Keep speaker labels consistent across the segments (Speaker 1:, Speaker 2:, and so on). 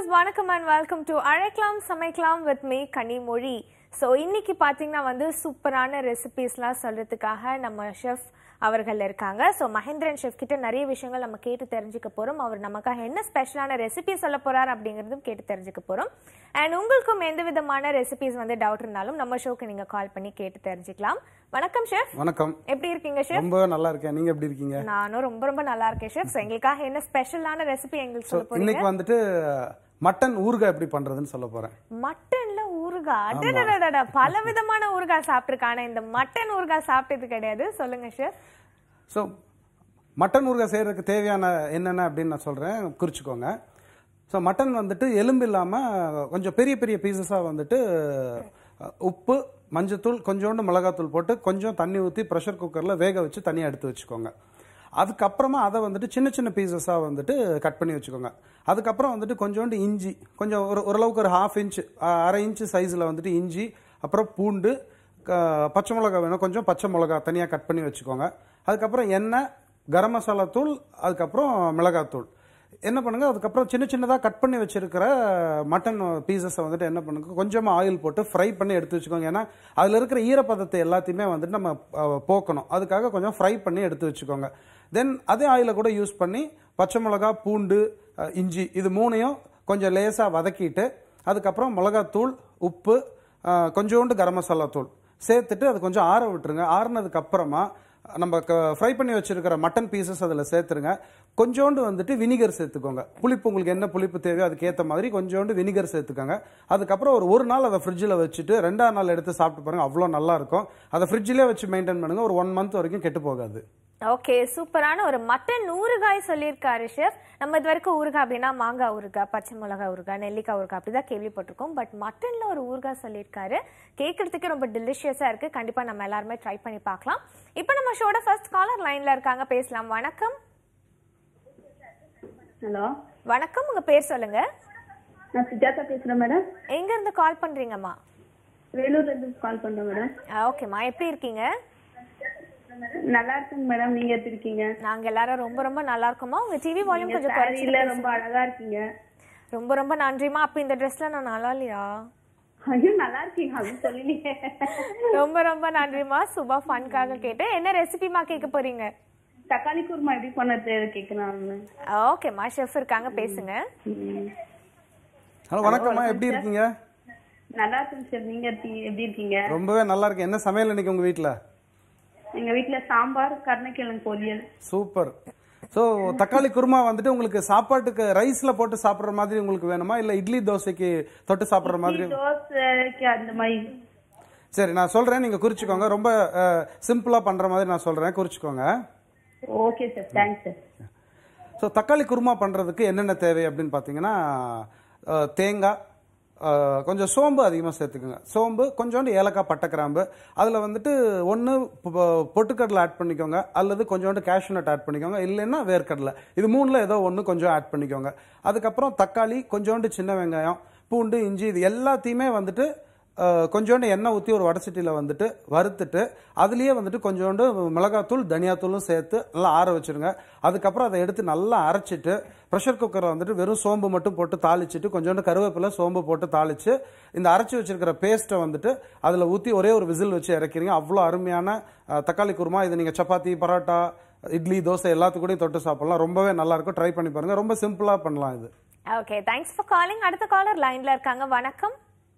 Speaker 1: Viewers வணக்கம் and welcome to அழைக்கலாம் சமைக்கலாம் வித் மீ கனிமொழி ஸோ இன்னைக்கு பார்த்தீங்கன்னா வந்து சூப்பரான ரெசிபீஸ்லாம் சொல்றதுக்காக நம்ம ஷெஃப் அவர்கள் இருக்காங்க ஸோ மகேந்திரன் ஷெஃப் கிட்ட நிறைய விஷயங்கள் நம்ம கேட்டு தெரிஞ்சுக்க போறோம் அவர் நமக்காக என்ன ஸ்பெஷலான ரெசிபி சொல்ல போறார் அப்படிங்கிறதும் கேட்டு தெரிஞ்சுக்க போறோம் அண்ட் உங்களுக்கும் எந்த விதமான ரெசிபிஸ் வந்து டவுட் இருந்தாலும் நம்ம ஷோக்கு நீங்க கால் பண்ணி கேட்டு தெரிஞ்சுக்கலாம் வணக்கம் ஷெஃப்
Speaker 2: வணக்கம்
Speaker 1: எப்படி இருக்கீங்க ஷெஃப்
Speaker 2: ரொம்ப நல்லா இருக்கேன் நீங்க எப்படி இருக்கீங்க
Speaker 1: நானும் ரொம்ப ரொம்ப நல்லா இருக்கேன் ஷெஃப் எங்களுக்காக என்ன ஸ்பெஷலான ரெசிபி எங்களுக்கு சொல்ல போறீங்க
Speaker 2: இன்னைக்கு வந்துட்டு மட்டன் ஊறுகாய் எப்படி பண்றதுன்னு சொல்ல போறேன்
Speaker 1: மட்டன்ல ஊறுகாய் அடடடடட பல விதமான ஊறுகாய் சாப்பிட்டிருக்கேன் ஆனா இந்த மட்டன் ஊறுகாய் சாப்பிட்டது கிடையாது சொல்லுங்க ஷெஃப்
Speaker 2: ஸோ மட்டன் ஊறுகாய் செய்யறதுக்கு தேவையான என்னென்ன அப்படின்னு நான் சொல்றேன் குறிச்சுக்கோங்க ஸோ மட்டன் வந்துட்டு எலும்பு இல்லாமல் கொஞ்சம் பெரிய பெரிய பீசஸாக வந்துட்டு அஹ், உப்பு மஞ்சத்தூள் கொஞ்சோண்டு மிளகாத்தூள் போட்டு கொஞ்சம் தண்ணி ஊற்றி ப்ரெஷர் குக்கரில் வேக வச்சு தனியாக எடுத்து வச்சுக்கோங்க அதுக்கப்புறமா அதை வந்துட்டு சின்ன சின்ன பீசஸாக வந்துட்டு கட் பண்ணி வச்சுக்கோங்க அதுக்கப்புறம் வந்துட்டு கொஞ்சோண்டு இஞ்சி கொஞ்சம் ஒரு ஓரளவுக்கு ஒரு ஹாஃப் இன்ச் அரை இன்ச்சு சைஸில் வந்துட்டு இஞ்சி அப்புறம் பூண்டு க- பச்சை மிளகா வேணும் கொஞ்சம் பச்சை மிளகா தனியாக கட் பண்ணி வச்சுக்கோங்க அதுக்கப்புறம் எண்ணெய் கரம் மசாலா தூள் அதுக்கப்புறம் மிளகாத்தூள் என்ன பண்ணுங்க அதுக்கப்புறம் சின்ன சின்னதாக கட் பண்ணி வச்சிருக்கிற மட்டன் பீசஸை வந்துட்டு என்ன பண்ணுங்க கொஞ்சமாக ஆயில் போட்டு ஃப்ரை பண்ணி எடுத்து வச்சுக்கோங்க ஏன்னா அதில் இருக்கிற ஈரப்பதத்தை எல்லாத்தையுமே வந்துட்டு நம்ம அஹ், போக்கணும் அதுக்காக கொஞ்சம் ஃப்ரை பண்ணி எடுத்து வச்சுக்கோங்க தென் அதே ஆயிலை கூட யூஸ் பண்ணி பச்சை மிளகா பூண்டு அஹ், இஞ்சி இது மூணையும் கொஞ்சம் லேசாக வதக்கிட்டு அதுக்கப்புறம் மிளகாத்தூள் உப்பு அஹ், கொஞ்சோண்டு கரம் மசாலா தூள் சேர்த்துட்டு அது கொஞ்சம் ஆற விட்டுருங்க ஆறுனதுக்கு அப்புறமா நம்ம ஃப்ரை பண்ணி வச்சிருக்கிற மட்டன் பீசஸ் அதில் சேர்த்துருங்க கொஞ்சோண்டு வந்துட்டு வினிகர் சேர்த்துக்கோங்க புளிப்பு உங்களுக்கு என்ன புளிப்பு தேவையோ அதுக்கு ஏற்ற மாதிரி கொஞ்சோண்டு வினிகர் சேர்த்துக்கோங்க அதுக்கப்புறம் ஒரு ஒரு நாள் அதை ஃப்ரிட்ஜில் வச்சுட்டு ரெண்டாம் நாள் எடுத்து சாப்பிட்டு பாருங்க அவ்வளோ நல்லா இருக்கும் அதை ஃப்ரிட்ஜிலே வச்சு மெயின்டைன் பண்ணுங்க ஒரு ஒன் மந்த் வரைக்கும் கெட்டு போகாது
Speaker 1: ஓகே சூப்பரான ஒரு மட்டன் ஊறுகாய் சொல்லியிருக்காரு ஷெஃப் நம்ம இது வரைக்கும் ஊறுகாய் அப்படின்னா மாங்காய் ஊறுகாய் பச்சை மிளகாய் ஊறுகாய் நெல்லிக்காய் ஊறுகாய் அப்படிதான் கேள்விப்பட்டிருக்கோம் பட் மட்டன்ல ஒரு ஊறுகாய் சொல்லியிருக்காரு கேட்கறதுக்கு ரொம்ப டெலிஷியஸா இருக்கு கண்டிப்பா நம்ம எல்லாருமே ட்ரை பண்ணி பார்க்கலாம் இப்போ நம்ம ஷோட ஃபர்ஸ்ட் காலர் லைன்ல இருக்காங்க பேசலாம் வணக்கம்
Speaker 3: ஹலோ
Speaker 1: வணக்கம் உங்க பேர் சொல்லுங்க
Speaker 3: நான் சுஜாதா பேசுறேன் மேடம்
Speaker 1: எங்க இருந்து கால் பண்றீங்கம்மா
Speaker 3: வேலூர்ல இருந்து கால் பண்றேன் மேடம்
Speaker 1: ஓகேம்மா எப்படி இருக்கீங்க
Speaker 3: நல்லா இருக்குங்க மேடம் நீங்க எப்படி இருக்கீங்க
Speaker 1: நாங்க எல்லாரும் ரொம்ப ரொம்ப நல்லா இருக்கோமா உங்க டிவி வால்யூம் கொஞ்சம்
Speaker 3: சாரியில
Speaker 1: குறைச்சிட்டு
Speaker 3: ரொம்ப அழகா இருக்கீங்க
Speaker 1: ரொம்ப ரொம்ப நன்றிமா அப்ப இந்த ட்ரெஸ்ல நான் நல்லா இல்லையா
Speaker 3: ஐயோ நல்லா இருக்கீங்க அது சொல்லலையே
Speaker 1: ரொம்ப ரொம்ப நன்றிமா சுபா ஃபன்காக கேட்டேன் என்ன ரெசிபிமா கேட்க போறீங்க
Speaker 3: தக்காளி குருமா எப்படி பண்ணது கேட்கலாம்
Speaker 1: ஓகேம்மா ஷெஃப் இருக்காங்க பேசுங்க
Speaker 2: ஹலோ வணக்கம்மா எப்படி இருக்கீங்க
Speaker 3: நல்லா இருக்குங்க சார் நீங்க எப்படி எப்படி இருக்கீங்க
Speaker 2: ரொம்பவே நல்லா இருக்கு என்ன சமையல் இன்னைக்கு உங்கள் வீட்டில்
Speaker 3: எங்க வீட்ல சாம்பார் கருணைக்கிழங்கு பொரியல்
Speaker 2: சூப்பர் ஸோ தக்காளி குருமா வந்துட்டு உங்களுக்கு சாப்பாட்டுக்கு ரைஸ்ல போட்டு சாப்பிடுற மாதிரி உங்களுக்கு வேணுமா இல்ல இட்லி தோசைக்கு தொட்டு சாப்பிடுற மாதிரி
Speaker 3: தோசைக்கு அந்த மாதிரி
Speaker 2: சரி நான் சொல்றேன் நீங்க குறிச்சுக்கோங்க ரொம்ப சிம்பிளா பண்ற மாதிரி நான் சொல்றேன் குறிச்சுக்கோங்க
Speaker 3: okay sir thanks sir
Speaker 2: so தக்காளி குருமா பண்றதுக்கு என்னென்ன தேவை அப்படின்னு பார்த்தீங்கன்னா அஹ், தேங்காய் அஹ், கொஞ்சம் சோம்பு அதிகமாக சேர்த்துக்குங்க சோம்பு கொஞ்சோண்டு ஏலக்காய் பட்டை கிராம்பு அதில் வந்துட்டு ஒன்று பொட்டுக்கடலை ஆட் பண்ணிக்கோங்க அல்லது கொஞ்சோண்டு cashew nut ஆட் பண்ணிக்கோங்க இல்லைன்னா வேர்க்கடலை இது மூணில் ஏதோ ஒன்று கொஞ்சம் ஆட் பண்ணிக்கோங்க அதுக்கப்புறம் தக்காளி கொஞ்சோண்டு சின்ன வெங்காயம் பூண்டு இஞ்சி இது எல்லாத்தையுமே வந்துட்டு அஹ், கொஞ்சோண்டு எண்ணெய் ஊற்றி ஒரு வடசட்டியில் வந்துட்டு வறுத்துட்டு அதுலேயே வந்துட்டு கொஞ்சோண்டு மிளகாத்தூள் தனியாத்தூளும் சேர்த்து நல்லா ஆற வச்சிருங்க அதுக்கப்புறம் அதை எடுத்து நல்லா அரைச்சிட்டு ப்ரெஷர் குக்கரை வந்துட்டு வெறும் சோம்பு மட்டும் போட்டு தாளிச்சிட்டு கொஞ்சோண்டு கருவேப்பிலை சோம்பு போட்டு தாளிச்சு இந்த அரைச்சி வச்சிருக்கிற பேஸ்ட்டை வந்துட்டு அதில் ஊற்றி ஒரே ஒரு விசில் வச்சு இறக்கிறீங்க அவ்வளோ அருமையான அஹ், தக்காளி குருமா இது நீங்கள் சப்பாத்தி பரோட்டா இட்லி தோசை எல்லாத்துக்கூடயும் தொட்டு சாப்பிடலாம் ரொம்பவே நல்லா இருக்கும் ட்ரை பண்ணி பாருங்க ரொம்ப சிம்பிளாக பண்ணலாம் இது
Speaker 1: ஓகே தேங்க்ஸ் ஃபார் காலிங் அடுத்த காலர் லைன்ல இருக்காங்க வணக்கம்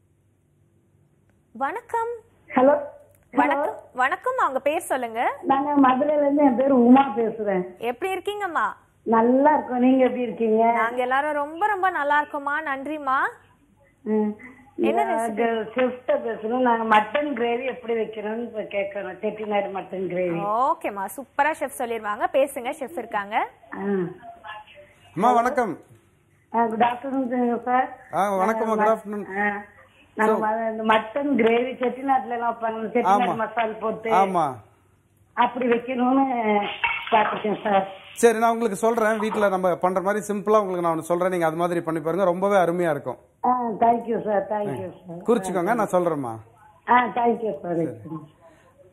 Speaker 1: வணக்கம்
Speaker 4: ஹலோ
Speaker 1: வணக்கம் வணக்கம் அவங்க பேர் சொல்லுங்க
Speaker 4: நாங்க மதுரையில இருந்து என் பேர் உமா பேசுறேன்
Speaker 1: எப்படி இருக்கீங்கம்மா
Speaker 4: நல்லா இருக்கோம் நீங்க எப்படி இருக்கீங்க
Speaker 1: நாங்க எல்லாரும் ரொம்ப ரொம்ப நல்லா இருக்கோம்மா நன்றிம்மா
Speaker 4: ம்.
Speaker 1: என்ன
Speaker 4: நாங்க செஃப்ட பேசுறோம் நாங்க மட்டன் கிரேவி எப்படி வைக்கணும்னு இப்ப கேட்கறோம் செட்டிநாடு மட்டன் கிரேவி
Speaker 1: ஓகேம்மா சூப்பரா ஷெஃப் சொல்லிருவாங்க பேசுங்க ஷெஃப் இருக்காங்க
Speaker 2: அம்மா வணக்கம்
Speaker 4: குட் ஆஃப்டர்நூன் சார்
Speaker 2: ஆ வணக்கம் குட் ஆஃப்டர்நூன்
Speaker 4: நாங்க ம- இந்த மட்டன் கிரேவி செட்டிநாட்டுல எல்லாம் வைப்பாங்க செட்டிநாடு மசால் போட்டு
Speaker 2: ஆமா
Speaker 4: அப்படி வைக்கணும்னு பாத்துட்டேன் சார்
Speaker 2: சரி நான் உங்களுக்கு சொல்றேன் வீட்ல நம்ம பண்ற மாதிரி சிம்பிளா உங்களுக்கு நான் ஒண்ணு சொல்றேன் நீங்க அது மாதிரி பண்ணி பாருங்க ரொம்பவே அருமையா இருக்கும்
Speaker 4: ஆ தேங்க்யூ சார் தேங்க்யூ சார்
Speaker 2: குறிச்சுக்கோங்க நான் சொல்றேன்மா
Speaker 4: ஆ தேங்க்யூ சார்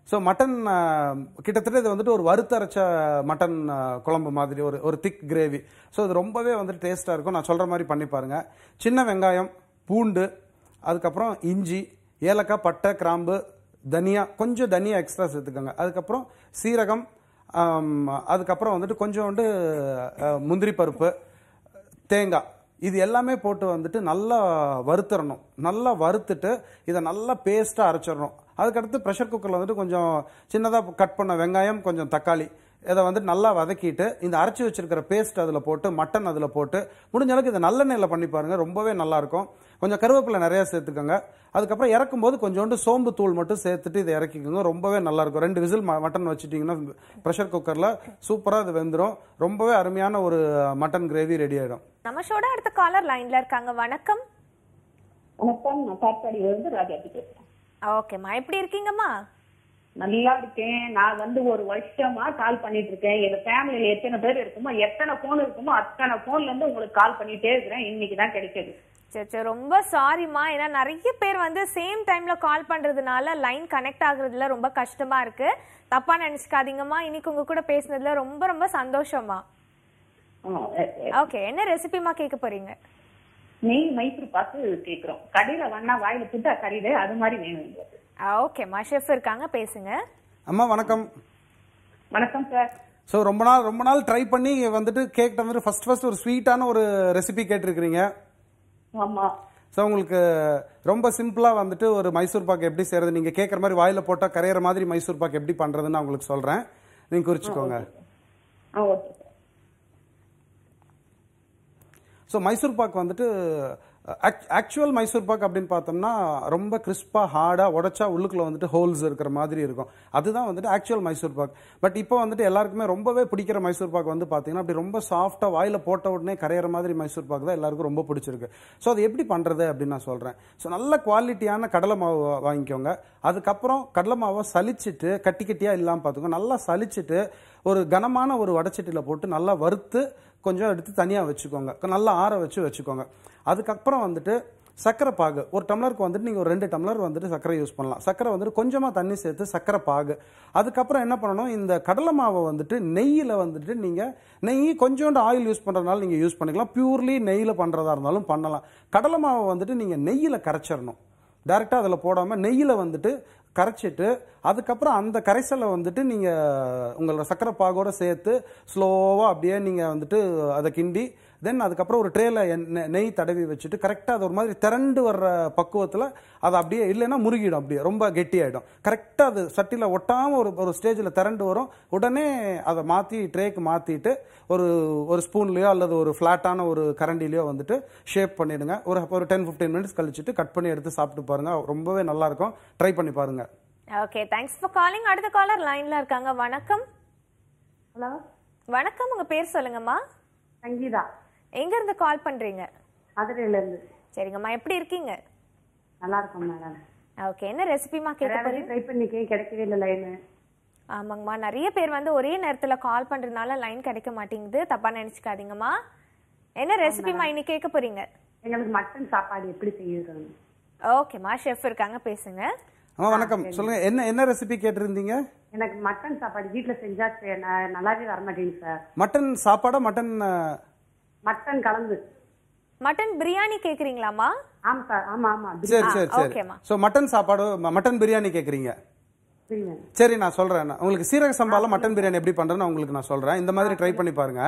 Speaker 2: ஸோ மட்டன் அஹ், கிட்டத்தட்ட இது வந்துட்டு ஒரு வறுத்தரைச்ச மட்டன் அஹ், குழம்பு மாதிரி ஒரு ஒரு திக் கிரேவி ஸோ இது ரொம்பவே வந்துட்டு டேஸ்ட்டாக இருக்கும் நான் சொல்கிற மாதிரி பண்ணி பாருங்க சின்ன வெங்காயம் பூண்டு அதுக்கப்புறம் இஞ்சி ஏலக்காய் பட்டை கிராம்பு தனியா கொஞ்சம் தனியா எக்ஸ்ட்ரா சேர்த்துக்கோங்க அதுக்கப்புறம் சீரகம் ஆம், அதுக்கப்புறம் வந்துட்டு கொஞ்சோண்டு அஹ், முந்திரி பருப்பு தேங்காய் இது எல்லாமே போட்டு வந்துட்டு நல்லா வறுத்துறணும் நல்லா வறுத்துட்டு இதை நல்லா பேஸ்ட்டாக அரைச்சிடணும் அதுக்கடுத்து ப்ரெஷர் குக்கரில் வந்துட்டு கொஞ்சம் சின்னதாக கட் பண்ண வெங்காயம் கொஞ்சம் தக்காளி இதை வந்துட்டு நல்லா வதக்கிட்டு இந்த அரைச்சி வச்சிருக்கிற பேஸ்ட் அதில் போட்டு மட்டன் அதில் போட்டு முடிஞ்ச அளவுக்கு இதை நல்லெண்ணெயில் பண்ணி பாருங்க ரொம்பவே நல்லா இருக்கும் கொஞ்சம் கருவேப்பிலை நிறைய சேர்த்துக்கோங்க அதுக்கப்புறம் இறக்கும்போது கொஞ்சோண்டு சோம்பு தூள் மட்டும் சேர்த்துட்டு இதை இறக்கிக்கோங்க ரொம்பவே நல்லா இருக்கும் ரெண்டு விசில் மட்டன் வச்சுட்டிங்கன்னா ப்ரெஷர் குக்கரில் சூப்பராக இது வெந்துடும் ரொம்பவே அருமையான ஒரு மட்டன் கிரேவி ரெடி ஆகிடும்
Speaker 1: நம்ம ஷோட அடுத்த காலர் லைன்ல இருக்காங்க வணக்கம்
Speaker 3: வணக்கம் நான் காட்பாடியில இருந்து ராஜாஜி பேசுறேன்
Speaker 1: ஓகேம்மா எப்படி இருக்கீங்கம்மா
Speaker 3: நல்லா இருக்கேன் நான் வந்து ஒரு வருஷமா கால் பண்ணிட்டு இருக்கேன் எங்க ஃபேமிலியில எத்தனை பேர் இருக்குமோ எத்தனை போன் இருக்குமோ அத்தனை போன்ல இருந்து உங்களுக்கு கால் பண்ணிட்டே இருக்கிறேன் இன்னைக்கு தான் கிடைச்சது
Speaker 1: சரி ரொம்ப சாரிம்மா ஏன்னா நிறைய பேர் வந்து சேம் டைம்ல கால் பண்றதுனால லைன் கனெக்ட் ஆகுறதுல ரொம்ப கஷ்டமா இருக்கு தப்பா நினைச்சுக்காதீங்கம்மா இன்னைக்கு உங்க கூட பேசுனதுல ரொம்ப ரொம்ப சந்தோஷமா
Speaker 3: ஆ, எ- எ-
Speaker 1: ஓகே என்ன ரெசிபிமா கேட்க போறீங்க
Speaker 3: நெய் மைசூர் பார்த்து கேக்குறோம் கடையில வேணா வாயில புட்டா கறியில அது மாதிரி வேணும் எங்களுக்கு.
Speaker 1: ஓகேம்மா ஷெஃப் இருக்காங்க பேசுங்க
Speaker 2: அம்மா வணக்கம்
Speaker 3: வணக்கம் சார்
Speaker 2: ஸோ ரொம்ப நாள் ரொம்ப நாள் ட்ரை பண்ணி வந்துட்டு கேக் வந்துட்டு ஃபர்ஸ்ட் ஃபர்ஸ்ட் ஒரு ஸ்வீட்டான ஒரு ரெசிபி கேட்டிருக்கிறீங்க
Speaker 3: ஆமா
Speaker 2: ஸோ உங்களுக்கு ரொம்ப சிம்பிளாக வந்துட்டு ஒரு மைசூர் பாக் எப்படி செய்யறது நீங்கள் கேட்குற மாதிரி வாயில் போட்டால் கரையிற மாதிரி மைசூர் பாக் எப்படி பண்ணுறதுன்னு நான் உங்களுக்கு சொல்கிறேன் நீங்கள் குறிச்சிக்கோங்க
Speaker 3: ஆ okay sir
Speaker 2: so Mysore pak வந்துட்டு ஆக்சுவல் மைசூர் பாக் அப்படின்னு பார்த்தோம்னா ரொம்ப கிறிஸ்பாக ஹார்டாக உடைச்சா உள்ளுக்குள்ள வந்துட்டு ஹோல்ஸ் இருக்கிற மாதிரி இருக்கும் அதுதான் வந்துட்டு ஆக்சுவல் மைசூர் பாக் பட் இப்போ வந்துட்டு எல்லாருக்குமே ரொம்பவே பிடிக்கிற மைசூர் பாக் வந்து பார்த்தீங்கன்னா அப்படி ரொம்ப சாஃப்டாக வாயில் போட்ட உடனே கரையிற மாதிரி மைசூர் பாக் தான் எல்லாருக்கும் ரொம்ப பிடிச்சிருக்கு ஸோ அது எப்படி பண்ணுறது அப்படின்னு நான் சொல்கிறேன் ஸோ நல்ல குவாலிட்டியான கடலை மாவு வா- வாங்கிக்கோங்க அதுக்கப்புறம் கடலை மாவை சலிச்சிட்டு கட்டி கட்டியாக இல்லாமல் பார்த்துக்கோங்க நல்லா சலிச்சிட்டு ஒரு கனமான ஒரு வடச்சட்டியில் போட்டு நல்லா வறுத்து கொஞ்சம் எடுத்து தனியாக வச்சுக்கோங்க நல்லா ஆற வச்சு வச்சுக்கோங்க அதுக்கப்புறம் வந்துட்டு சர்க்கரை பாகு ஒரு டம்ளருக்கு வந்துட்டு நீங்கள் ஒரு ரெண்டு டம்ளர் வந்துட்டு சர்க்கரை யூஸ் பண்ணலாம் சர்க்கரை வந்துட்டு கொஞ்சமாக தண்ணி சேர்த்து சர்க்கரை பாகு அதுக்கப்புறம் என்ன பண்ணணும் இந்த கடலை மாவை வந்துட்டு நெய்யில் வந்துட்டு நீங்கள் நெய் கொஞ்சோண்டு ஆயில் யூஸ் பண்ணுறதுனால நீங்கள் யூஸ் பண்ணிக்கலாம் பியூர்லி நெய்யில் பண்ணுறதா இருந்தாலும் பண்ணலாம் கடலை மாவை வந்துட்டு நீங்கள் நெய்யில் கரைச்சிடணும் டேரெக்டாக அதில் போடாமல் நெய்யில் வந்துட்டு கரைச்சிட்டு அதுக்கப்புறம் அந்த கரைசலை வந்துட்டு நீங்கள் உங்களோட சக்கரை பாகோட சேர்த்து ஸ்லோவாக அப்படியே நீங்கள் வந்துட்டு அதை கிண்டி தென் அதுக்கப்புறம் ஒரு ட்ரேல நெய் தடவி வச்சுட்டு கரெக்டாக அது ஒரு மாதிரி திரண்டு வர்ற பக்குவத்தில் அது அப்படியே இல்லைன்னா முருகிடும் அப்படியே ரொம்ப கெட்டியாயிடும் கரெக்டாக அது சட்டியில் ஒட்டாமல் ஒரு ஒரு ஸ்டேஜில் திரண்டு வரும் உடனே அதை மாற்றி ட்ரேக்கு மாற்றிட்டு ஒரு ஒரு ஸ்பூன்லேயோ அல்லது ஒரு ஃப்ளாட்டான ஒரு கரண்டிலையோ வந்துட்டு ஷேப் பண்ணிடுங்க ஒரு ஒரு டென் ஃபிஃப்டீன் மினிட்ஸ் கழிச்சிட்டு கட் பண்ணி எடுத்து சாப்பிட்டு பாருங்க ரொம்பவே நல்லா இருக்கும் ட்ரை பண்ணி பாருங்க
Speaker 1: ஓகே தேங்க்ஸ் ஃபார் காலிங் அடுத்த காலர் லைன்ல இருக்காங்க வணக்கம்
Speaker 3: ஹலோ
Speaker 1: வணக்கம் உங்க பேர் சொல்லுங்கம்மா
Speaker 3: சங்கீதா
Speaker 1: எங்க இருந்து கால் பண்றீங்க
Speaker 3: மதுரையில இருந்து
Speaker 1: சரிங்கம்மா எப்படி இருக்கீங்க
Speaker 3: நல்லா இருக்கும் மேடம்
Speaker 1: ஓகே என்ன ரெசிபிமா கேட்க போறீங்க
Speaker 3: ட்ரை பண்ணிக்கேன் கிடைக்கவே இல்லை லைனு
Speaker 1: ஆமாங்கம்மா நிறைய பேர் வந்து ஒரே நேரத்துல கால் பண்றதுனால லைன் கிடைக்க மாட்டேங்குது தப்பா நினைச்சுக்காதீங்கம்மா என்ன ரெசிபிமா இன்னைக்கு கேட்க போறீங்க
Speaker 3: எங்களுக்கு மட்டன் சாப்பாடு எப்படி செய்யுறது
Speaker 1: ஓகேம்மா ஷெஃப் இருக்காங்க பேசுங்க
Speaker 2: அம்மா வணக்கம் சொல்லுங்க என்ன என்ன ரெசிபி கேட்டிருந்தீங்க
Speaker 3: எனக்கு மட்டன் சாப்பாடு வீட்ல செஞ்சா சே- ந- நல்லாவே வர மாட்டேங்குது சார்
Speaker 2: மட்டன் சாப்பாடா மட்டன் அஹ்,
Speaker 3: மட்டன் கலந்து
Speaker 1: மட்டன் பிரியாணி கேக்குறீங்களாம்மா
Speaker 3: ஆமா சார் ஆமா ஆமா
Speaker 2: சரி சரி சரி
Speaker 1: ஓகேம்மா.
Speaker 2: ஸோ மட்டன் சாப்பாடு ம- மட்டன் பிரியாணி கேட்குறீங்க
Speaker 3: பிரியாணி
Speaker 2: சரி நான் சொல்றேன் நான் உங்களுக்கு சீரக சம்பால மட்டன் பிரியாணி எப்படி பண்றேன்னு உங்களுக்கு நான் சொல்றேன் இந்த மாதிரி ட்ரை பண்ணி பாருங்க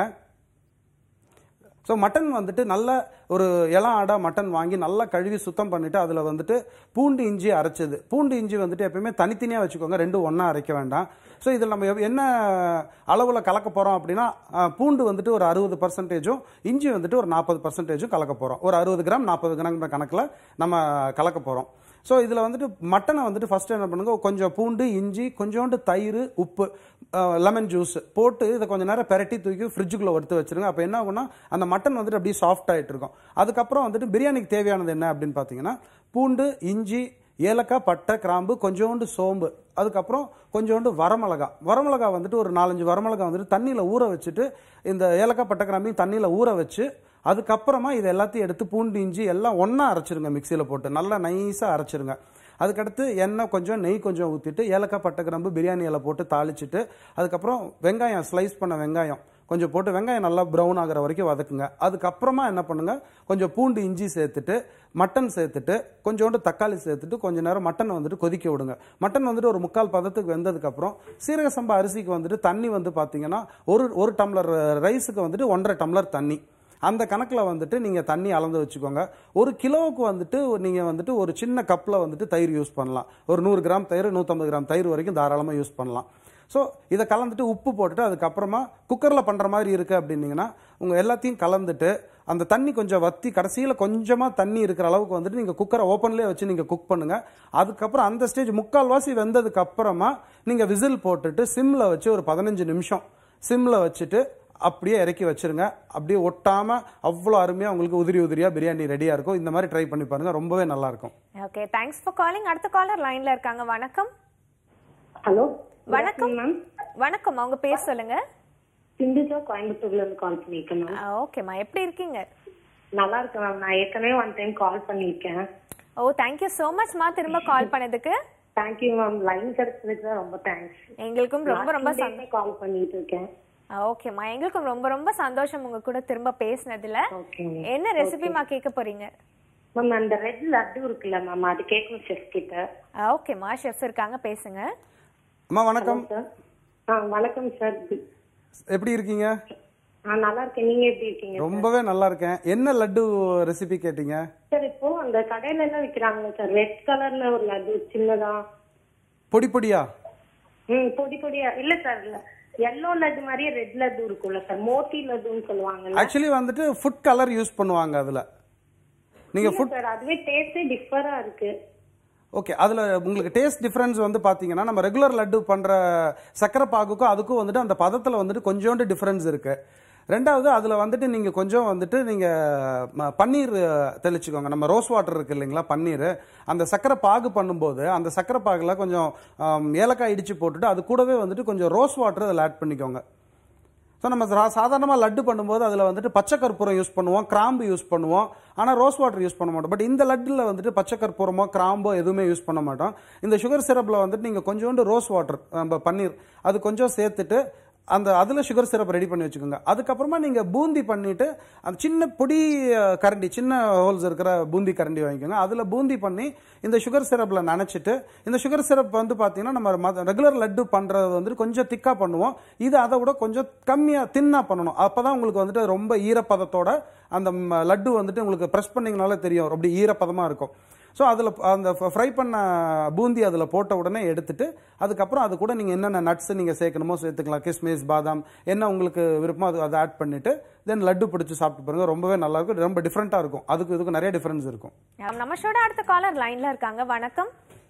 Speaker 2: ஸோ மட்டன் வந்துட்டு நல்ல ஒரு இளம் ஆடா மட்டன் வாங்கி நல்லா கழுவி சுத்தம் பண்ணிட்டு அதில் வந்துட்டு பூண்டு இஞ்சி அரைச்சது பூண்டு இஞ்சி வந்துட்டு எப்பயுமே தனித்தனியாக வச்சுக்கோங்க ரெண்டும் ஒன்றா அரைக்க வேண்டாம் ஸோ இதில் நம்ம எவ்- என்ன அளவில் கலக்க போகிறோம் அப்படின்னா அஹ், பூண்டு வந்துட்டு ஒரு அறுபது பர்சன்டேஜும் இஞ்சி வந்துட்டு ஒரு நாற்பது பர்சன்டேஜும் கலக்க போகிறோம் ஒரு அறுபது கிராம் நாற்பது கிராம் கணக்கில் நம்ம கலக்க போகிறோம் ஸோ இதில் வந்துட்டு மட்டனை வந்துட்டு ஃபர்ஸ்ட் என்ன பண்ணுங்க கொஞ்சம் பூண்டு இஞ்சி கொஞ்சோண்டு தயிர் உப்பு லெமன் ஜூஸ் போட்டு இதை கொஞ்சம் நேரம் பெரட்டி தூக்கி ஃப்ரிட்ஜுக்குள்ளே எடுத்து வச்சிருங்க அப்போ என்ன ஆகும்னா அந்த மட்டன் வந்துட்டு அப்படியே சாஃப்ட் ஆகிட்டு இருக்கும் அதுக்கப்புறம் வந்துட்டு பிரியாணிக்கு தேவையானது என்ன அப்படின்னு பார்த்தீங்கன்னா பூண்டு இஞ்சி ஏலக்காய் பட்டை கிராம்பு கொஞ்சோண்டு சோம்பு அதுக்கப்புறம் கொஞ்சோண்டு வரமிளகா வரமிளகா வந்துட்டு ஒரு நாலஞ்சு வரமிளகா வந்துட்டு தண்ணியில் ஊற வச்சுட்டு இந்த ஏலக்காய் பட்டை கிராம்பையும் தண்ணியில் ஊற வச்சு அதுக்கப்புறமா இது எல்லாத்தையும் எடுத்து பூண்டு இஞ்சி எல்லாம் ஒன்றா அரைச்சிருங்க மிக்சியில் போட்டு நல்லா நைஸாக அரைச்சிருங்க அதுக்கடுத்து எண்ணெய் கொஞ்சம் நெய் கொஞ்சம் ஊற்றிட்டு ஏலக்காய் பட்டை கிராம்பு பிரியாணி இலை போட்டு தாளிச்சிட்டு அதுக்கப்புறம் வெங்காயம் ஸ்லைஸ் பண்ண வெங்காயம் கொஞ்சம் போட்டு வெங்காயம் நல்லா ப்ரௌன் ஆகிற வரைக்கும் வதக்குங்க அதுக்கப்புறமா என்ன பண்ணுங்க கொஞ்சம் பூண்டு இஞ்சி சேர்த்துட்டு மட்டன் சேர்த்துட்டு கொஞ்சோண்டு தக்காளி சேர்த்துட்டு கொஞ்ச நேரம் மட்டனை வந்துட்டு கொதிக்க விடுங்க மட்டன் வந்துட்டு ஒரு முக்கால் பதத்துக்கு வெந்ததுக்கப்புறம் சீரக சம்பா அரிசிக்கு வந்துட்டு தண்ணி வந்து பார்த்தீங்கன்னா ஒரு ஒரு டம்ளர் ரைஸுக்கு வந்துட்டு ஒன்றரை டம்ளர் தண்ணி அந்த கணக்கில் வந்துட்டு நீங்கள் தண்ணி அளந்து வச்சுக்கோங்க ஒரு கிலோவுக்கு வந்துட்டு நீங்கள் வந்துட்டு ஒரு சின்ன கப்பில் வந்துட்டு தயிர் யூஸ் பண்ணலாம் ஒரு நூறு கிராம் தயிர் நூற்றம்பது கிராம் தயிர் வரைக்கும் தாராளமாக யூஸ் பண்ணலாம் ஸோ இதை கலந்துட்டு உப்பு போட்டுட்டு அதுக்கப்புறமா குக்கரில் பண்ணுற மாதிரி இருக்குது அப்படின்னீங்கன்னா உங்கள் எல்லாத்தையும் கலந்துட்டு அந்த தண்ணி கொஞ்சம் வத்தி கடைசியில் கொஞ்சமாக தண்ணி இருக்கிற அளவுக்கு வந்துட்டு நீங்கள் குக்கரை ஓப்பன்லேயே வச்சு நீங்கள் குக் பண்ணுங்கள் அதுக்கப்புறம் அந்த ஸ்டேஜ் முக்கால்வாசி வெந்ததுக்கு அப்புறமா நீங்கள் விசில் போட்டுட்டு சிம்மில் வச்சு ஒரு பதினஞ்சு நிமிஷம் சிம்மில் வச்சுட்டு அப்படியே இறக்கி வச்சிருங்க அப்படியே ஒட்டாம அவ்வளோ அருமையா உங்களுக்கு உதிரி உதிரியா பிரியாணி ரெடியா இருக்கும் இந்த மாதிரி ட்ரை பண்ணி பாருங்க ரொம்பவே நல்லா இருக்கும்
Speaker 1: ஓகே தேங்க்ஸ் ஃபார் காலிங் அடுத்த காலர் லைன்ல இருக்காங்க வணக்கம்
Speaker 3: ஹலோ
Speaker 1: வணக்கம்
Speaker 3: மேம்
Speaker 1: வணக்கம் அவங்க பேர் சொல்லுங்க
Speaker 3: சிந்துஜா கோயம்புத்தூர்ல இருந்து கால் பண்ணிருக்கேன் மேம்
Speaker 1: ஓகேம்மா எப்படி இருக்கீங்க
Speaker 3: நல்லா இருக்கேன் மேம் நான் ஏற்கனவே ஒன் டைம் கால் பண்ணியிருக்கேன்
Speaker 1: ஓ தேங்க்யூ ஸோ மச்மா திரும்ப கால் பண்ணதுக்கு
Speaker 3: தேங்க்யூ மேம் லைன் கிடைச்சதுக்கு தான் ரொம்ப தேங்க்ஸ்
Speaker 1: எங்களுக்கும் ரொம்ப ரொம்ப சந்தோஷம்
Speaker 3: கால் பண்ணிட்டு இருக்கேன்
Speaker 1: ஓகேம்மா எங்களுக்கும் ரொம்ப ரொம்ப சந்தோஷம் உங்க கூட திரும்ப பேசினதுல
Speaker 3: ஓகே
Speaker 1: என்ன ரெசிபிமா கேட்க போறீங்க
Speaker 3: மேம் அந்த ரெட் லட்டு இருக்குல்ல மேம் அது கேட்கணும் செஃப் கிட்ட
Speaker 1: ஓகேம்மா ஷெஃப் இருக்காங்க பேசுங்க
Speaker 2: அம்மா வணக்கம்
Speaker 3: சார் ஆ வணக்கம் சார்
Speaker 2: எப்படி இருக்கீங்க
Speaker 3: ஆ நல்லா இருக்கேன் நீங்க எப்படி இருக்கீங்க
Speaker 2: ரொம்பவே நல்லா இருக்கேன் என்ன லட்டு ரெசிபி கேட்டீங்க
Speaker 3: சார் இப்போ அந்த கடையில எல்லாம் விக்கிறாங்க சார் ரெட் கலர்ல ஒரு லட்டு சின்னதா
Speaker 2: பொடி பொடியா
Speaker 3: ம் பொடி பொடியா இல்ல சார் இல்ல எல்லோ லட்டு மாதிரியே ரெட் லட்டு இருக்கும்ல சார் மோத்தி லட்டுன்னு சொல்லுவாங்கல்ல
Speaker 2: ஆக்சுவலி வந்துட்டு ஃபுட் கலர் யூஸ் பண்ணுவாங்க அதுல நீங்க
Speaker 3: இல்ல சார் அதுவே டேஸ்டே டிஃபரா இருக்கு
Speaker 2: ஓகே அதில் உங்களுக்கு டேஸ்ட் டிஃப்ரென்ஸ் வந்து பார்த்தீங்கன்னா நம்ம ரெகுலர் லட்டு பண்ணுற சக்கரை பாகுக்கும் அதுக்கும் வந்துட்டு அந்த பதத்தில் வந்துட்டு கொஞ்சோண்டு டிஃப்ரென்ஸ் இருக்கு ரெண்டாவது அதில் வந்துட்டு நீங்கள் கொஞ்சம் வந்துட்டு நீங்கள் பன்னீர் தெளிச்சுக்கோங்க நம்ம ரோஸ் வாட்டர் இருக்கு இல்லைங்களா பன்னீர் அந்த சக்கரை பாகு பண்ணும்போது அந்த சக்கரை பாகில் கொஞ்சம் ஆம், ஏலக்காய் இடித்து போட்டுட்டு அது கூடவே வந்துட்டு கொஞ்சம் ரோஸ் வாட்டர் அதில் ஆட் பண்ணிக்கோங்க ஸோ நம்ம சாதாரணமாக லட்டு பண்ணும்போது அதில் வந்துட்டு பச்சை கற்பூரம் யூஸ் பண்ணுவோம் கிராம்பு யூஸ் பண்ணுவோம் ஆனால் ரோஸ் வாட்டர் யூஸ் பண்ண மாட்டோம் பட் இந்த லட்டில் வந்துட்டு பச்சை கற்பூரமோ கிராம்போ எதுவுமே யூஸ் பண்ண மாட்டோம் இந்த சுகர் சிரப்பில் வந்துட்டு நீங்கள் கொஞ்சோண்டு ரோஸ் வாட்டர் நம்ம பன்னீர் அது கொஞ்சம் சேர்த்துட்டு அந்த அதில் சுகர் சிரப் ரெடி பண்ணி வச்சுக்கோங்க அதுக்கப்புறமா நீங்கள் பூந்தி பண்ணிட்டு அந்த சின்ன பொடி அஹ், கரண்டி சின்ன ஹோல்ஸ் இருக்கிற பூந்தி கரண்டி வாங்கிக்கோங்க அதில் பூந்தி பண்ணி இந்த சுகர் சிரப்பில் நனைச்சிட்டு இந்த சுகர் சிரப் வந்து பார்த்தீங்கன்னா நம்ம ரெகுலர் லட்டு பண்ணுறது வந்துட்டு கொஞ்சம் திக்காக பண்ணுவோம் இது அதை விட கொஞ்சம் கம்மியாக தின்னாக பண்ணணும் அப்போ தான் உங்களுக்கு வந்துட்டு ரொம்ப ஈரப்பதத்தோட அந்த ம், லட்டு வந்துட்டு உங்களுக்கு ப்ரெஸ் பண்ணிங்கனாலே தெரியும் அப்படி ஈரப்பதமாக இருக்கும் ஸோ அதில் அந்த ஃப்ரை பண்ண பூந்தி அதில் போட்ட உடனே எடுத்துட்டு அதுக்கப்புறம் அது கூட நீங்கள் என்னென்ன நட்ஸ் நீங்கள் சேர்க்கணுமோ சேர்த்துக்கலாம் கிஸ்மிஸ் பாதாம் என்ன உங்களுக்கு விருப்பமோ அது அதை ஆட் பண்ணிட்டு தென் லட்டு பிடிச்சி சாப்பிட்டு பாருங்க ரொம்பவே நல்லா இருக்கும் ரொம்ப டிஃப்ரெண்ட்டாக இருக்கும் அதுக்கு இதுக்கு நிறைய டிஃப்ரென்ஸ் இருக்கும்
Speaker 1: நம்ம ஷோட அடுத்த காலர் லைன்ல இருக்காங்க வணக்கம்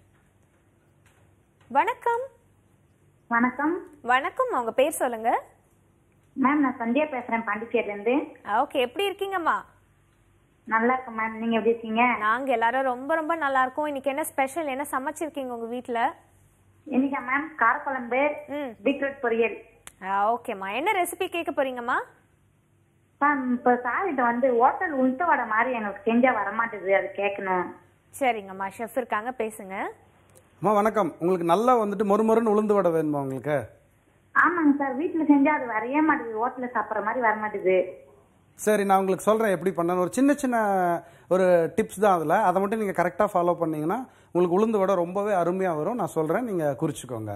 Speaker 1: வணக்கம்
Speaker 5: வணக்கம்
Speaker 1: வணக்கம் அவங்க பேர் சொல்லுங்க
Speaker 5: மேம் நான் சந்தியா பேசுறேன் பாண்டிச்சேரில இருந்து
Speaker 1: ஓகே எப்படி இருக்கீங்கம்மா
Speaker 5: நல்லா இருக்கேன் மேம் நீங்க எப்படி இருக்கீங்க
Speaker 1: நாங்க எல்லாரும் ரொம்ப ரொம்ப நல்லா இருக்கோம் இன்னைக்கு என்ன ஸ்பெஷல் என்ன சமைச்சிருக்கீங்க உங்க வீட்ல
Speaker 5: இன்னைக்கா மேம் காரக்குழம்பு
Speaker 1: ம்
Speaker 5: பீட்ரூட் பொரியல்
Speaker 1: ஓகேம்மா என்ன ரெசிபி கேட்க போறீங்கம்மா
Speaker 5: மேம் இப்ப சார் இது வந்து ஹோட்டல் உளுத்த வடை மாதிரி எனக்கு செஞ்சா வரமாட்டேது அது கேட்கணும்
Speaker 1: சரிங்கம்மா ஷெஃப் இருக்காங்க பேசுங்க
Speaker 2: அம்மா வணக்கம் உங்களுக்கு நல்லா வந்துட்டு மொறுமொறுன்னு உளுந்து வடை வேணுமா உங்களுக்கு
Speaker 5: ஆமாங்க சார் வீட்டுல செஞ்சா அது வரைய மாட்டேது ஹோட்டல்ல சாப்பிடுற மாதிரி வர மாட்டேது
Speaker 2: சரி நான் உங்களுக்கு சொல்கிறேன் எப்படி பண்ணணும் ஒரு சின்ன சின்ன ஒரு டிப்ஸ் தான் அதில் அதை மட்டும் நீங்கள் கரெக்டாக ஃபாலோ பண்ணீங்கன்னா உங்களுக்கு உளுந்து வடை ரொம்பவே அருமையாக வரும் நான் சொல்கிறேன் நீங்கள் குறிச்சிக்கோங்க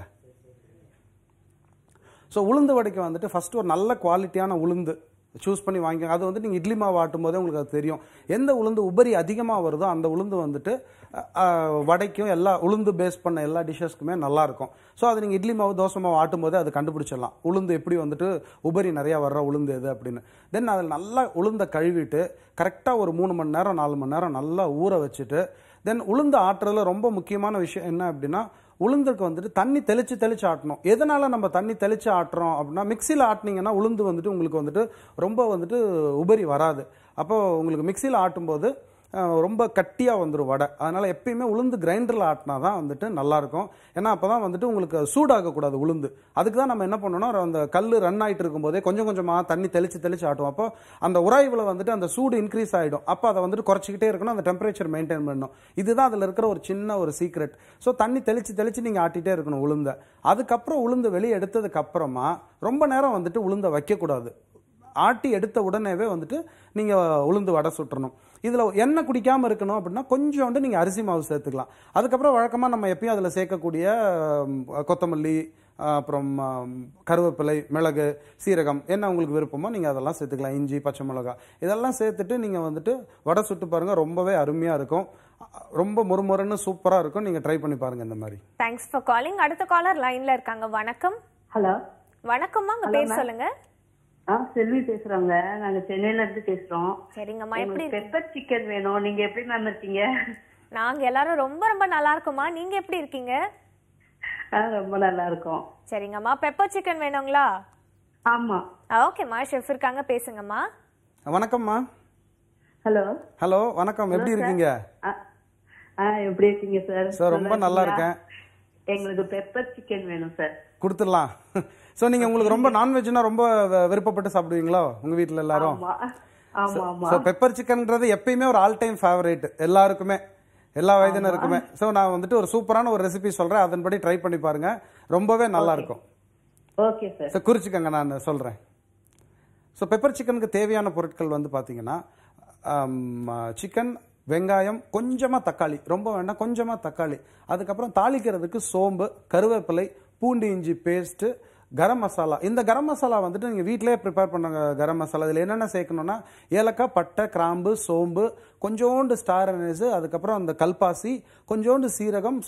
Speaker 2: ஸோ உளுந்து வடைக்கு வந்துட்டு ஃபஸ்ட்டு ஒரு நல்ல குவாலிட்டியான உளுந்து சூஸ் பண்ணி வாங்கிக்கோங்க அது வந்து நீங்கள் இட்லி மாவு ஆட்டும் போதே உங்களுக்கு அது தெரியும் எந்த உளுந்து உபரி அதிகமாக வருதோ அந்த உளுந்து வந்துட்டு அஹ், அஹ், வடைக்கும் எல்லா உளுந்து பேஸ் பண்ண எல்லா டிஷ்ஷஸ்க்குமே நல்லா இருக்கும் ஸோ அது நீங்கள் இட்லி மாவு தோசை மாவு ஆட்டும் போதே அது கண்டுபிடிச்சிடலாம் உளுந்து எப்படி வந்துட்டு உபரி நிறையா வர்ற உளுந்து எது அப்படின்னு தென் அதில் நல்லா உளுந்தை கழுவிட்டு கரெக்டாக ஒரு மூணு மணி நேரம் நாலு மணி நேரம் நல்லா ஊற வச்சுட்டு தென் உளுந்து ஆட்டுறதுல ரொம்ப முக்கியமான விஷயம் என்ன அப்படின்னா உளுந்துக்கு வந்துட்டு தண்ணி தெளிச்சு தெளிச்சு ஆட்டணும் எதனால நம்ம தண்ணி தெளிச்சு ஆட்டுறோம் அப்படின்னா மிக்சியில் ஆட்டினீங்கன்னா உளுந்து வந்துட்டு உங்களுக்கு வந்துட்டு ரொம்ப வந்துட்டு உபரி வராது அப்போ உங்களுக்கு மிக்சியில் ஆட்டும்போது அஹ், ரொம்ப கட்டியாக வந்துடும் வடை அதனால் எப்பயுமே உளுந்து கிரைண்டரில் ஆட்டினா தான் வந்துட்டு நல்லாயிருக்கும் ஏன்னா அப்போ தான் வந்துட்டு உங்களுக்கு சூடாகக்கூடாது உளுந்து அதுக்கு தான் நம்ம என்ன பண்ணணும் அந்த கல் ரன் ஆகிட்டு இருக்கும்போதே கொஞ்சம் கொஞ்சமாக தண்ணி தெளித்து தெளித்து ஆட்டுவோம் அப்போ அந்த உராய்வில் வந்துட்டு அந்த சூடு இன்க்ரீஸ் ஆகிடும் அப்போ அதை வந்துட்டு குறைச்சிக்கிட்டே இருக்கணும் அந்த டெம்பரேச்சர் மெயின்டைன் பண்ணணும் இதுதான் அதில் இருக்கிற ஒரு சின்ன ஒரு சீக்ரெட் ஸோ தண்ணி தெளித்து தெளித்து நீங்கள் ஆட்டிகிட்டே இருக்கணும் உளுந்தை அதுக்கப்புறம் உளுந்து வெளியே எடுத்ததுக்கு அப்புறமா ரொம்ப நேரம் வந்துட்டு உளுந்தை வைக்கக்கூடாது ஆட்டி எடுத்த உடனேவே வந்துட்டு நீங்கள் உளுந்து வடை சுட்டுறணும் இதில் எண்ணெய் குடிக்காமல் இருக்கணும் அப்படின்னா கொஞ்சோண்டு நீங்கள் அரிசி மாவு சேர்த்துக்கலாம் அதுக்கப்புறம் வழக்கமாக நம்ம எப்பயும் அதில் சேர்க்கக்கூடிய ம், கொத்தமல்லி அஹ், அப்புறம் ஆம், கருவேப்பிலை மிளகு சீரகம் என்ன உங்களுக்கு விருப்பமோ நீங்கள் அதெல்லாம் சேர்த்துக்கலாம் இஞ்சி பச்சை மிளகா இதெல்லாம் சேர்த்துட்டு நீங்கள் வந்துட்டு வடை சுட்டு பாருங்கள் ரொம்பவே அருமையாக இருக்கும் அஹ், ரொம்ப மொறுமொறுன்னு சூப்பராக இருக்கும் நீங்கள் ட்ரை பண்ணி பாருங்கள் இந்த மாதிரி
Speaker 1: தேங்க்ஸ் ஃபார் காலிங் அடுத்த காலர் லைன்ல இருக்காங்க வணக்கம்
Speaker 4: ஹலோ
Speaker 1: வணக்கம்மா உங்க பேர் சொல்லுங்க
Speaker 4: ஆ செல்வி பேசுறோங்க நாங்க சென்னையில இருந்து பேசுறோம்
Speaker 1: சரிங்கம்மா எப்படி
Speaker 4: எங்களுக்கு பெப்பர் சிக்கன் வேணும் நீங்க எப்படி மேம் இருக்கீங்க
Speaker 1: நாங்க எல்லாரும் ரொம்ப ரொம்ப நல்லா இருக்கோம்மா நீங்க எப்படி இருக்கீங்க
Speaker 4: ஆ, ரொம்ப நல்லா இருக்கும்
Speaker 1: சரிங்கம்மா பெப்பர் சிக்கன் வேணுங்களா
Speaker 4: ஆமா
Speaker 1: ஓகேம்மா ஷெஃப் இருக்காங்க பேசுங்கம்மா
Speaker 2: வணக்கம்மா
Speaker 4: ஹலோ
Speaker 2: ஹலோ வணக்கம் எப்படி இருக்கீங்க
Speaker 4: ஆ ஆ, எப்படி இருக்கீங்க சார்
Speaker 2: சார் ரொம்ப நல்லா இருக்கேன்
Speaker 4: எங்களுக்கு பெப்பர் சிக்கன் வேணும் சார்
Speaker 2: கொடுத்துடலாம் ஸோ நீங்கள் உங்களுக்கு ரொம்ப நான்வெஜ்னா ரொம்ப வ- விருப்பப்பட்டு சாப்பிடுவீங்களோ உங்கள் வீட்டில் எல்லாரும்
Speaker 4: ஆமா ஆமா ஆமா
Speaker 2: ஸோ பெப்பர் சிக்கன்ன்றது எப்பயுமே ஒரு ஆல் டைம் ஃபேவரேட் எல்லாருக்குமே எல்லா வயதினருக்குமே ஸோ நான் வந்துட்டு ஒரு சூப்பரான ஒரு ரெசிபி சொல்கிறேன் அதன்படி ட்ரை பண்ணி பாருங்க ரொம்பவே நல்லா இருக்கும்
Speaker 4: ஓகே சார்
Speaker 2: ஸோ குறிச்சிக்கங்க நான் சொல்கிறேன் ஸோ பெப்பர் சிக்கனுக்கு தேவையான பொருட்கள் வந்து பார்த்தீங்கன்னா சிக்கன் வெங்காயம் கொஞ்சமாக தக்காளி ரொம்ப வேண்டாம் கொஞ்சமாக தக்காளி அதுக்கப்புறம் தாளிக்கிறதுக்கு சோம்பு கருவேப்பிலை பூண்டு இஞ்சி பேஸ்ட்டு கரம் மசாலா இந்த கரம் மசாலா வந்துட்டு நீங்கள் வீட்டிலேயே ப்ரிப்பேர் பண்ணுங்க கரம் மசாலா இதில் என்னென்ன சேர்க்கணும்னா ஏலக்காய் பட்டை கிராம்பு சோம்பு கொஞ்சோண்டு ஸ்டார் அனேஸு அதுக்கப்புறம் அந்த கல்பாசி கொஞ்சோண்டு சீரகம்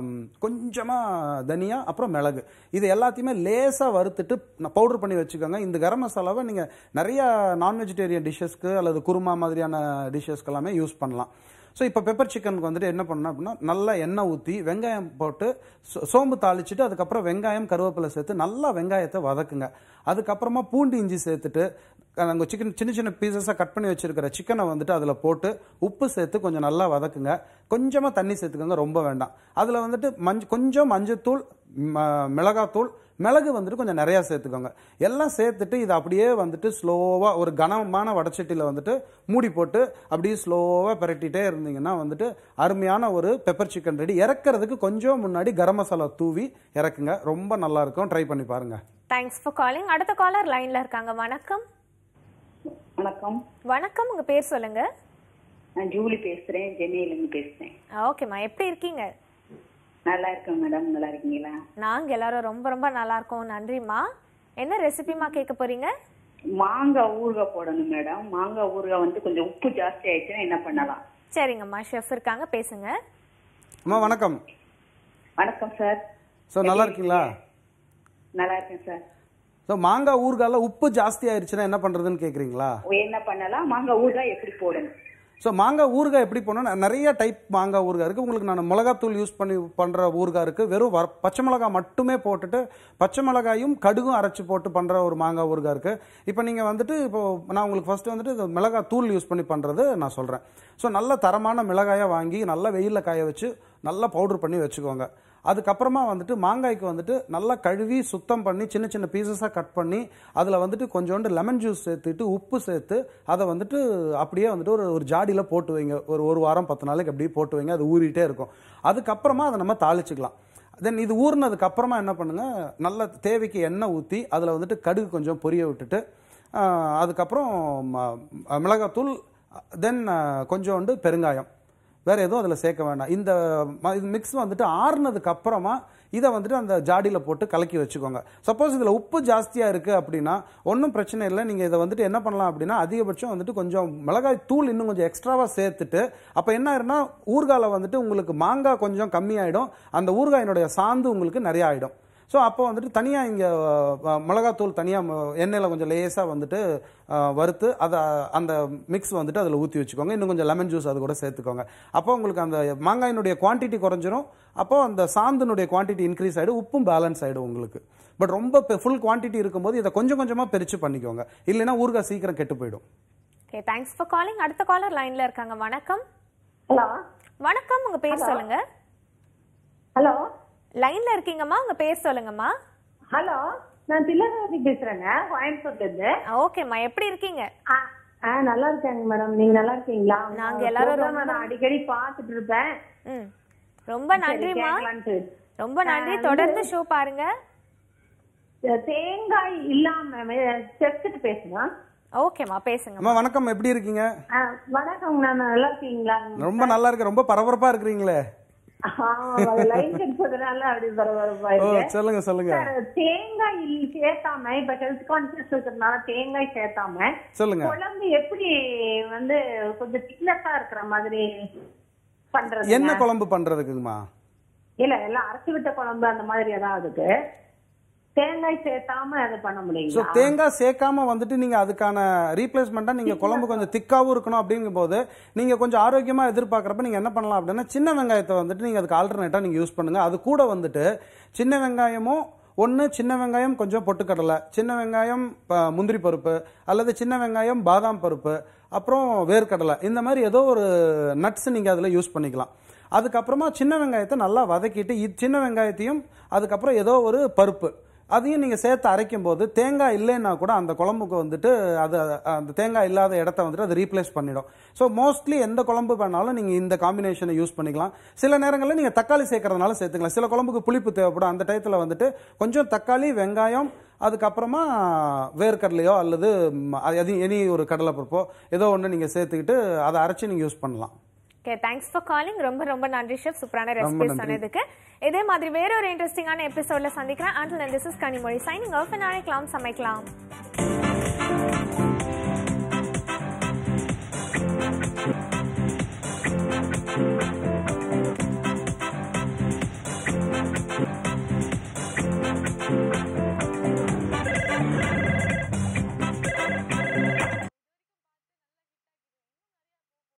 Speaker 2: கொஞ்சமாக தனியா அப்புறம் மிளகு இது எல்லாத்தையுமே லேசாக வறுத்துட்டு பவுடர் பண்ணி வச்சுக்கோங்க இந்த கரம் மசாலாவை நீங்கள் நிறைய நான் வெஜிடேரியன் டிஷ்ஷஸ்க்கு அல்லது குருமா மாதிரியான டிஷ்ஷஸ்க்கு எல்லாமே யூஸ் பண்ணலாம் ஸோ இப்போ பெப்பர் சிக்கனுக்கு வந்துட்டு என்ன பண்ணணும் அப்படின்னா நல்லா எண்ணெய் ஊற்றி வெங்காயம் போட்டு சோ- சோம்பு தாளிச்சிட்டு அதுக்கப்புறம் வெங்காயம் கருவேப்பிலை சேர்த்து நல்லா வெங்காயத்தை வதக்குங்க அதுக்கப்புறமா பூண்டு இஞ்சி சேர்த்துட்டு நாங்கள் சிக்கன் சின்ன சின்ன பீசஸாக கட் பண்ணி வச்சிருக்கிற சிக்கனை வந்துட்டு அதில் போட்டு உப்பு சேர்த்து கொஞ்சம் நல்லா வதக்குங்க கொஞ்சமாக தண்ணி சேர்த்துக்கோங்க ரொம்ப வேண்டாம் அதில் வந்துட்டு மஞ்ச கொஞ்சம் மஞ்சத்தூள் ம- மிளகாத்தூள் மிளகு வந்துட்டு கொஞ்சம் நிறையா சேர்த்துக்கோங்க எல்லாம் சேர்த்துட்டு இதை அப்படியே வந்துட்டு ஸ்லோவாக ஒரு கனமான வடச்சட்டியில் வந்துட்டு மூடி போட்டு அப்படியே ஸ்லோவாக பிரட்டிகிட்டே இருந்தீங்கன்னா வந்துட்டு அருமையான ஒரு பெப்பர் சிக்கன் ரெடி இறக்குறதுக்கு கொஞ்சம் முன்னாடி கரம் மசாலா தூவி இறக்குங்க ரொம்ப நல்லா இருக்கும் ட்ரை பண்ணி பாருங்க
Speaker 1: தேங்க்ஸ் ஃபார் காலிங் அடுத்த காலர் லைன்ல இருக்காங்க வணக்கம்
Speaker 3: வணக்கம்
Speaker 1: வணக்கம் உங்க பேர் சொல்லுங்க
Speaker 3: நான் ஜூலி பேசுறேன் சென்னையில இருந்து பேசுறேன்
Speaker 1: ஓகேம்மா எப்படி இருக்கீங்க
Speaker 3: நல்லா இருக்கேன் மேடம் நல்லா இருக்கீங்களா
Speaker 1: நாங்க எல்லாரும் ரொம்ப ரொம்ப நல்லா இருக்கோம் நன்றிம்மா என்ன ரெசிபிமா கேட்க போறீங்க
Speaker 3: மாங்காய் ஊறுகாய் போடணும் மேடம் மாங்காய் ஊறுகாய் வந்து கொஞ்சம் உப்பு ஜாஸ்தி ஆயிடுச்சுன்னா என்ன பண்ணலாம்
Speaker 1: சரிங்கம்மா ஷெஃப் இருக்காங்க பேசுங்க
Speaker 2: அம்மா வணக்கம்
Speaker 3: வணக்கம் சார்
Speaker 2: ஸோ நல்லா இருக்கீங்களா
Speaker 3: நல்லா இருக்கேன் சார்
Speaker 2: ஸோ மாங்காய் ஊறுகாயில் உப்பு ஜாஸ்தி ஆயிடுச்சுன்னா என்ன பண்ணுறதுன்னு கேட்குறீங்களா
Speaker 3: என்ன பண்ணலாம் மாங்காய் ஊறுகாய் எப்படி போடணும்
Speaker 2: ஸோ மாங்காய் ஊறுகாய் எப்படி பண்ணணும் நிறைய டைப் மாங்காய் ஊறுகாய் இருக்குது உங்களுக்கு நான் மிளகாத்தூள் யூஸ் பண்ணி பண்ணுற ஊறுகாய் இருக்குது வெறும் வர பச்சை மிளகாய் மட்டுமே போட்டுட்டு பச்சை மிளகாயும் கடுகும் அரைச்சி போட்டு பண்ணுற ஒரு மாங்காய் ஊறுகாய் இருக்குது இப்போ நீங்கள் வந்துட்டு இப்போ நான் உங்களுக்கு ஃபஸ்ட்டு வந்துட்டு இது மிளகாய் தூள் யூஸ் பண்ணி பண்ணுறது நான் சொல்கிறேன் ஸோ நல்ல தரமான மிளகாயை வாங்கி நல்லா வெயிலில் காய வச்சு நல்லா பவுடர் பண்ணி வச்சுக்கோங்க அதுக்கப்புறமா வந்துட்டு மாங்காய்க்கு வந்துட்டு நல்லா கழுவி சுத்தம் பண்ணி சின்ன சின்ன பீசஸாக கட் பண்ணி அதில் வந்துட்டு கொஞ்சோண்டு லெமன் ஜூஸ் சேர்த்துட்டு உப்பு சேர்த்து அதை வந்துட்டு அப்படியே வந்துட்டு ஒரு ஒரு ஜாடியில் போட்டு வைங்க ஒரு ஒரு வாரம் பத்து நாளைக்கு அப்படியே போட்டு வைங்க அது ஊறிட்டே இருக்கும் அதுக்கப்புறமா அதை நம்ம தாளிச்சுக்கலாம் தென் இது ஊறினதுக்கு அப்புறமா என்ன பண்ணுங்க நல்ல தேவைக்கு எண்ணெய் ஊற்றி அதில் வந்துட்டு கடுகு கொஞ்சம் பொரிய விட்டுட்டு ஆஹ், அதுக்கப்புறம் ம- மிளகாத்தூள் தென் கொஞ்சோண்டு பெருங்காயம் வேற எதுவும் அதில் சேர்க்க வேண்டாம் இந்த ம- இது மிக்ஸ் வந்துட்டு ஆறுனதுக்கு அப்புறமா இதை வந்துட்டு அந்த ஜாடியில் போட்டு கலக்கி வச்சுக்கோங்க சப்போஸ் இதில் உப்பு ஜாஸ்தியாக இருக்குது அப்படின்னா ஒன்றும் பிரச்சனை இல்லை நீங்கள் இதை வந்துட்டு என்ன பண்ணலாம் அப்படின்னா அதிகபட்சம் வந்துட்டு கொஞ்சம் மிளகாய் தூள் இன்னும் கொஞ்சம் எக்ஸ்ட்ராவாக சேர்த்துட்டு அப்போ என்ன ஆயிருன்னா ஊறுகாயில் வந்துட்டு உங்களுக்கு மாங்காய் கொஞ்சம் கம்மியாயிடும் அந்த ஊறுகாயினுடைய சாந்து உங்களுக்கு நிறைய ஆயிடும் ஸோ அப்போ வந்துட்டு தனியாக இங்கே மிளகாத்தூள் தனியாக எண்ணெயில் கொஞ்சம் லேசாக வந்துட்டு அஹ், வறுத்து அதை அந்த மிக்ஸ் வந்துட்டு அதில் ஊற்றி வச்சுக்கோங்க இன்னும் கொஞ்சம் லெமன் ஜூஸ் அது கூட சேர்த்துக்கோங்க அப்போ உங்களுக்கு அந்த மாங்காயினுடைய குவான்டிட்டி குறைஞ்சிரும் அப்போ அந்த சாந்தினுடைய குவான்டிட்டி இன்க்ரீஸ் ஆகிடும் உப்பும் பேலன்ஸ் ஆகிடும் உங்களுக்கு பட் ரொம்ப ஃபுல் குவான்டிட்டி இருக்கும்போது இதை கொஞ்சம் கொஞ்சமாக பிரித்து பண்ணிக்கோங்க இல்லைன்னா ஊறுகாய் சீக்கிரம் கெட்டு போயிடும்
Speaker 1: ஓகே தேங்க்ஸ் ஃபார் காலிங் அடுத்த காலர் லைன்ல இருக்காங்க வணக்கம்
Speaker 6: ஹலோ
Speaker 1: வணக்கம் உங்க பேர் சொல்லுங்க
Speaker 6: ஹலோ
Speaker 1: லைன்ல இருக்கீங்கம்மா உங்க பேர் சொல்லுங்கம்மா
Speaker 6: ஹலோ நான் திலகவதி பேசுறேங்க கோயம்புத்தூர்ல இருந்து
Speaker 1: ஓகேம்மா எப்படி இருக்கீங்க
Speaker 6: ஆ, ஆ நல்லா இருக்கேங்க மேடம் நீங்க நல்லா இருக்கீங்களா
Speaker 1: நாங்க எல்லாரும்
Speaker 6: program
Speaker 1: ரொம்ப-
Speaker 6: நான் அடிக்கடி பார்த்துட்டு இருப்பேன்
Speaker 1: ம் ரொம்ப நன்றிம்மா
Speaker 6: கேட்கலான்ட்டு.
Speaker 1: ரொம்ப நன்றி தொடர்ந்து ஷோ பாருங்க
Speaker 6: தேங்காய் இல்லாம செத்துட்டு பேசுறேன்
Speaker 1: ஓகேம்மா பேசுங்க
Speaker 2: அம்மா வணக்கம் எப்படி இருக்கீங்க
Speaker 6: ஆ, வணக்கம் நான் நல்லா இருக்கீங்களா
Speaker 2: ரொம்ப நல்லா இருக்கு ரொம்ப பரபரப்பா இருக்கிறீங்களே
Speaker 6: லைன் கிடைச்சதுனால அப்படி பரபரப்பா
Speaker 2: ஓ
Speaker 6: இருக்கு
Speaker 2: சொல்லுங்க சொல்லுங்க
Speaker 6: சார், தேங்காய் இல் சேர்த்தாம இப்ப ஹெல்த் கான்சியஸ் இருக்கிறதுனால தேங்காய் சேர்த்தாம
Speaker 2: சொல்லுங்க
Speaker 6: குழம்பு எப்படி வந்து கொஞ்சம் திக்னஸா இருக்கிற மாதிரி பண்றது
Speaker 2: என்ன குழம்பு பண்றதுக்குங்கம்மா
Speaker 6: இல்ல எல்லாம் அரைச்சு விட்ட குழம்பு அந்த மாதிரி ஏதாவதுக்கு தேங்காய் சேர்த்தாம அதை பண்ண
Speaker 2: ஸோ
Speaker 6: முடியுங்களா
Speaker 2: தேங்காய் சேர்க்காம வந்துட்டு நீங்க அதுக்கான ரீப்ளேஸ்மெண்ட்டா நீங்க குழம்பு கொஞ்சம் திக்காவும் இருக்கணும் அப்படிங்கும் போது நீங்க கொஞ்சம் ஆரோக்கியமா எதிர்பார்க்கறப்ப நீங்க என்ன பண்ணலாம் அப்படின்னா சின்ன வெங்காயத்தை வந்துட்டு நீங்க அதுக்கு ஆல்டர்னேட்டா நீங்க யூஸ் பண்ணுங்க அது கூட வந்துட்டு சின்ன வெங்காயமும் ஒன்று சின்ன வெங்காயம் கொஞ்சம் பொட்டுக்கடலை சின்ன வெங்காயம் ப- முந்திரி பருப்பு அல்லது சின்ன வெங்காயம் பாதாம் பருப்பு அப்புறம் வேர்க்கடலை இந்த மாதிரி ஏதோ ஒரு நட்ஸ் நீங்கள் அதில் யூஸ் பண்ணிக்கலாம் அதுக்கப்புறமா சின்ன வெங்காயத்தை நல்லா வதக்கிட்டு இ- சின்ன வெங்காயத்தையும் அதுக்கப்புறம் ஏதோ ஒரு பருப்பு அதையும் நீங்கள் சேர்த்து அரைக்கும் போது தேங்காய் இல்லைன்னா கூட அந்த குழம்புக்கு வந்துட்டு அது அந்த தேங்காய் இல்லாத இடத்த வந்துட்டு அது ரீப்ளேஸ் பண்ணிடும் ஸோ மோஸ்ட்லி எந்த குழம்பு பண்ணாலும் நீங்கள் இந்த காம்பினேஷனை யூஸ் பண்ணிக்கலாம் சில நேரங்களில் நீங்கள் தக்காளி சேர்க்கறதுனால சேர்த்துக்கலாம் சில குழம்புக்கு புளிப்பு தேவைப்படும் அந்த டயத்தில் வந்துட்டு கொஞ்சம் தக்காளி வெங்காயம் அதுக்கப்புறமா வேர்க்கடலையோ அல்லது ம், அது எனி ஒரு கடலைப்பருப்போ ஏதோ ஒன்று நீங்கள் சேர்த்துக்கிட்டு அதை அரைச்சி நீங்கள் யூஸ் பண்ணலாம்
Speaker 1: ஓகே தேங்க்ஸ் ஃபார் காலிங் ரொம்ப ரொம்ப நன்றி ஷெஃப் சூப்பரான
Speaker 2: ரொம்ப
Speaker 1: ரெசிபி
Speaker 2: நன்றி.
Speaker 1: சொன்னதுக்கு இதே மாதிரி வேற ஒரு இன்ட்ரெஸ்டிங்கான எபிசோட்ல சந்திக்கிறேன் until this is Kanimozhi signing off நாளைக்கலாம் சமைக்கலாம்